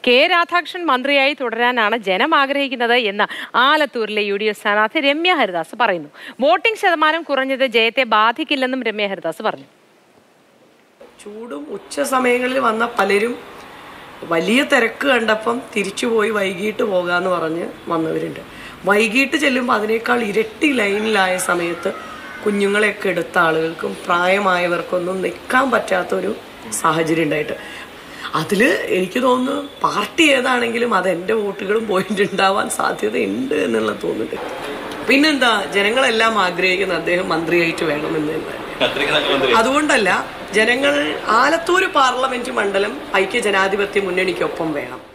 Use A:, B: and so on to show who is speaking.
A: K Radhakrishnan മന്ത്രിയായി തുടരാനാണ് ജനം ആഗ്രഹിക്കുന്നത് എന്ന് ആലത്തൂരിലെ യു ഡി എഫ് സ്ഥാനാർത്ഥി രമ്യ ഹരിദാസ് പറയുന്നു വോട്ടിംഗ് ശതമാനം കുറഞ്ഞത് ജയത്തെ ബാധിക്കില്ലെന്നും രമ്യ ഹരിദാസ് പറഞ്ഞു
B: ചൂടും ഉച്ച സമയങ്ങളിൽ വന്ന പലരും വലിയ തിരക്ക് കണ്ടപ്പം തിരിച്ചുപോയി വൈകിട്ട് പോകാന്ന് പറഞ്ഞ് വന്നവരുണ്ട് വൈകിട്ട് ചെല്ലുമ്പോൾ അതിനേക്കാൾ ഇരട്ടി ലൈനിലായ സമയത്ത് കുഞ്ഞുങ്ങളെയൊക്കെ എടുത്ത ആളുകൾക്കും പ്രായമായവർക്കൊന്നും നിൽക്കാൻ പറ്റാത്തൊരു സാഹചര്യം ഉണ്ടായിട്ട് അതിൽ എനിക്ക് തോന്നുന്നു പാർട്ടി ഏതാണെങ്കിലും അത് എൻ്റെ വോട്ടുകളും പോയിട്ടുണ്ടാവാൻ സാധ്യതയുണ്ട് എന്നുള്ളത് തോന്നുന്നുണ്ട് പിന്നെന്താ ജനങ്ങളെല്ലാം ആഗ്രഹിക്കുന്ന അദ്ദേഹം മന്ത്രിയായിട്ട് വേണമെന്ന് തന്നെ അതുകൊണ്ടല്ല ജനങ്ങൾ ആലത്തൂർ പാർലമെന്റ് മണ്ഡലം ഐക്യ ജനാധിപത്യ മുന്നണിക്കൊപ്പം വേണം